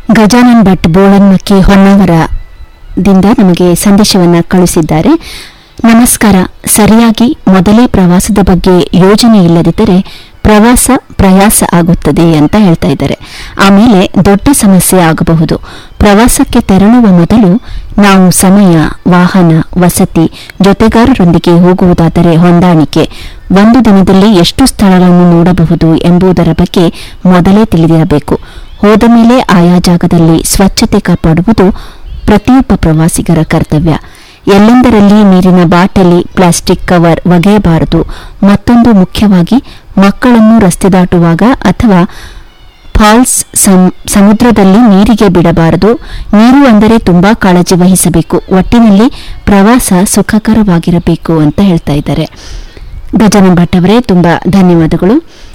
ಗಜಾನನ್ ಭಟ್ ಬೋಳನ್ಮಕ್ಕಿ ಹೊನ್ನಾವರದಿಂದ ನಮಗೆ ಸಂದೇಶವನ್ನ ಕಳುಹಿಸಿದ್ದಾರೆ ನಮಸ್ಕಾರ ಸರಿಯಾಗಿ ಮೊದಲೇ ಪ್ರವಾಸದ ಬಗ್ಗೆ ಯೋಜನೆ ಇಲ್ಲದಿದ್ದರೆ ಪ್ರವಾಸ ಪ್ರಯಾಸ ಆಗುತ್ತದೆ ಅಂತ ಹೇಳ್ತಾ ಇದ್ದಾರೆ ಆಮೇಲೆ ದೊಡ್ಡ ಸಮಸ್ಯೆ ಆಗಬಹುದು ಪ್ರವಾಸಕ್ಕೆ ತೆರಳುವ ಮೊದಲು ನಾವು ಸಮಯ ವಾಹನ ವಸತಿ ಜೊತೆಗಾರರೊಂದಿಗೆ ಹೋಗುವುದಾದರೆ ಹೊಂದಾಣಿಕೆ ಒಂದು ದಿನದಲ್ಲಿ ಎಷ್ಟು ಸ್ಥಳಗಳನ್ನು ನೋಡಬಹುದು ಎಂಬುದರ ಬಗ್ಗೆ ಮೊದಲೇ ತಿಳಿದಿರಬೇಕು ಹೋದ ಮೇಲೆ ಆಯಾ ಜಾಗದಲ್ಲಿ ಸ್ವಚ್ಛತೆ ಕಾಪಾಡುವುದು ಪ್ರತಿಯೊಬ್ಬ ಪ್ರವಾಸಿಗರ ಕರ್ತವ್ಯ ಎಲ್ಲೆಂದರಲ್ಲಿ ನೀರಿನ ಬಾಟಲಿ ಪ್ಲಾಸ್ಟಿಕ್ ಕವರ್ ಒಗೆಯಬಾರದು ಮತ್ತೊಂದು ಮುಖ್ಯವಾಗಿ ಮಕ್ಕಳನ್ನು ರಸ್ತೆ ದಾಟುವಾಗ ಅಥವಾ ಫಾಲ್ಸ್ ಸಂ- ಸಮುದ್ರದಲ್ಲಿ ನೀರಿಗೆ ಬಿಡಬಾರದು ನೀರು ಅಂದರೆ ತುಂಬಾ ಕಾಳಜಿ ವಹಿಸಬೇಕು ಒಟ್ಟಿನಲ್ಲಿ ಪ್ರವಾಸ ಸುಖಕರವಾಗಿರಬೇಕು ಅಂತ ಹೇಳ್ತಾ ಇದ್ದಾರೆ ಗಜಾನನ್ ಭಟ್ ಅವರೇ ತುಂಬಾ ಧನ್ಯವಾದಗಳು